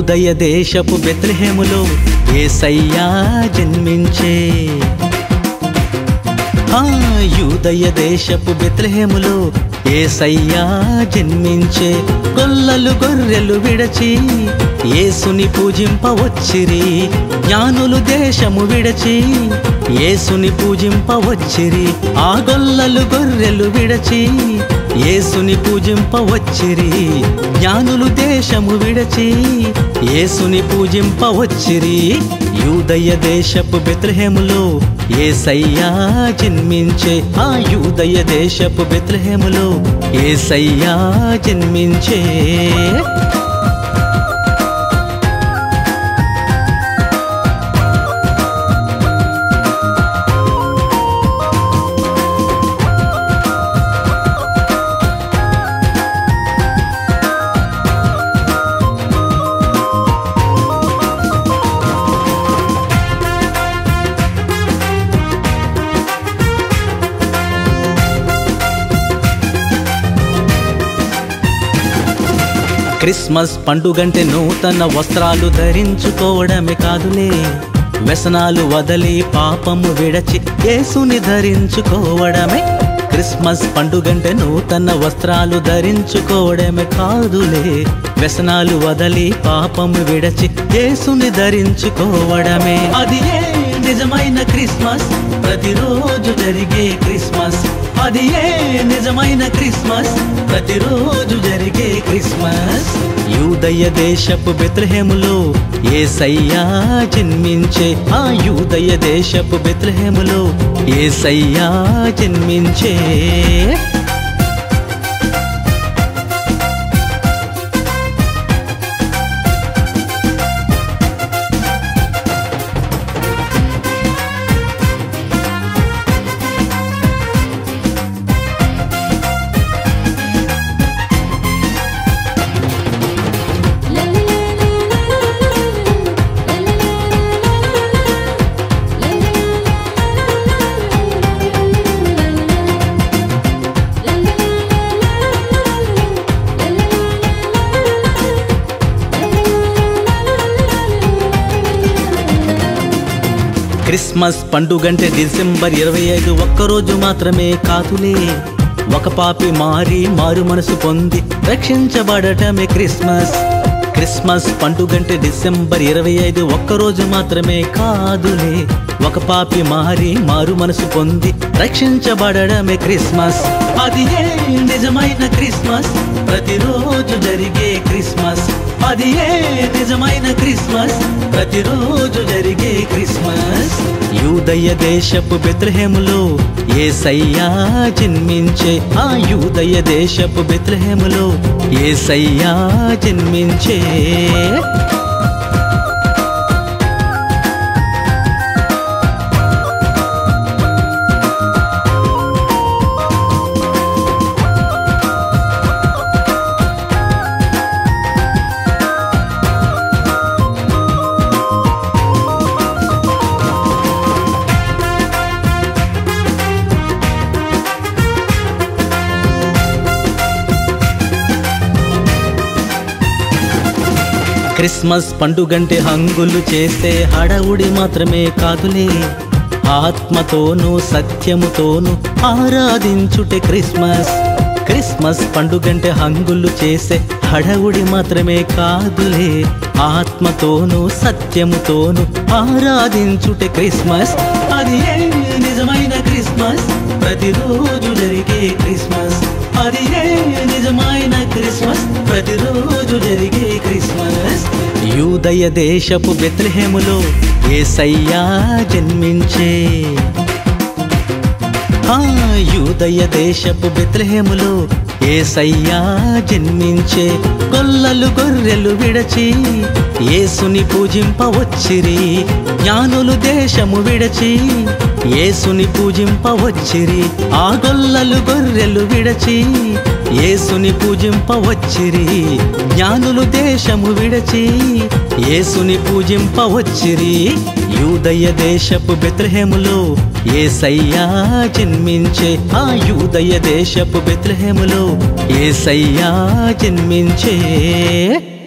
యూదయ దేశపు బెత్లెహేములో ఏసయ్యా జన్మించే ఆ యూదయ దేశపు బెత్లెహేములో ఏసయ్యా జన్మించే గొల్లలు గొర్రెలు విడచి యేసుని పూజింపవచ్చిరి జ్ఞానులు దేశము విడచి యేసుని పూజింపవచ్చిరి ఆ గొల్లలు గొర్రెలు విడచి యేసుని పూజింపవచ్చిరి జ్ఞానులు దేశము విడచి యేసుని పూజింపవచ్చిరి యూదయ దేశపు బెత్లెహేములో ఏసయ్యా జన్మించే ఆ యూదయ దేశపు బెత్లెహేములో ఏసయ్యా జన్మించే క్రిస్మస్ పండుగంటే నూతన వస్త్రాలు ధరించుకోవడమే కాదులే వ్యసనాలు వదలి పాపము విడచి యేసుని ధరించుకోవడమే క్రిస్మస్ పండుగంటే నూతన వస్త్రాలు ధరించుకోవడమే కాదులే వ్యసనాలు వదలి పాపము విడచి యేసుని ధరించుకోవడమే అది ఏ నిజమైన క్రిస్మస్ ప్రతిరోజు జరిగే క్రిస్మస్ అది ఏ నిజమైన క్రిస్మస్ ప్రతిరోజు జరిగే క్రిస్మస్ యూదయ దేశపు బెత్లహేములో ఏసయ్యా జన్మించే ఆ యూదయ దేశపు బెత్లహేములో ఏసయ్యా జన్మించే క్రిస్మస్ పండుగంటే డిసెంబర్ ఇరవై ఐదు ఒక్కరోజు మాత్రమే కాదులే ఒక పాపి మారి మారు మనసు పొంది రక్షించబడటమే క్రిస్మస్ క్రిస్మస్ పండుగంటే డిసెంబర్ ఇరవై ఐదు ఒక్కరోజు మాత్రమే కాదులే ఒక పాపి మారి మారు మనసు పొంది రక్షించబడడమే క్రిస్మస్ అది ఏ నిజమైన క్రిస్మస్ ప్రతిరోజు జరిగే క్రిస్మస్ అది ఏ నిజమైన క్రిస్మస్ ప్రతిరోజు జరిగే క్రిస్మస్ యూదయ దేశపు బెత్లహేములో ఏసయ్యా జన్మించే ఆ యూదయ దేశపు బెత్లహేములో ఏసయ్యా జన్మించే క్రిస్మస్ పండుగంటే హంగులు చేసే హడవుడి మాత్రమే కాదులే ఆత్మతోనూ సత్యముతోనూ ఆరాధించుటే క్రిస్మస్ క్రిస్మస్ పండుగంటే హంగులు చేసే హడవుడి మాత్రమే కాదులే ఆత్మతోనూ సత్యముతోనూ ఆరాధించుటే క్రిస్మస్ అది ఏ నిజమైన క్రిస్మస్ ప్రతిరోజు జరిగే క్రిస్మస్ అది ఏ నిజమైన క్రిస్మస్ ప్రతిరోజు జరిగే క్రిస్మస్ యూదయ దేశపు బెత్లెహేములో ఏసయ్యా జన్మించే ఆ యూదయ దేశపు బెత్లెహేములో ఏసయ్యా జన్మించే గొల్లలు గొర్రెలు విడచి యేసుని పూజింపవచ్చిరి జ్ఞానులు దేశము విడచి యేసుని పూజింపవచ్చిరి ఆ గొల్లలు గొర్రెలు విడచి యేసుని పూజింపవచ్చిరి జ్ఞానులు దేశము విడచి యేసుని పూజింపవచ్చిరి యూదయ దేశపు బెత్లహేములో ఏసయ్యా జన్మించే ఆ యూదయ దేశపు బెత్లహేములో ఏసయ్యా జన్మించే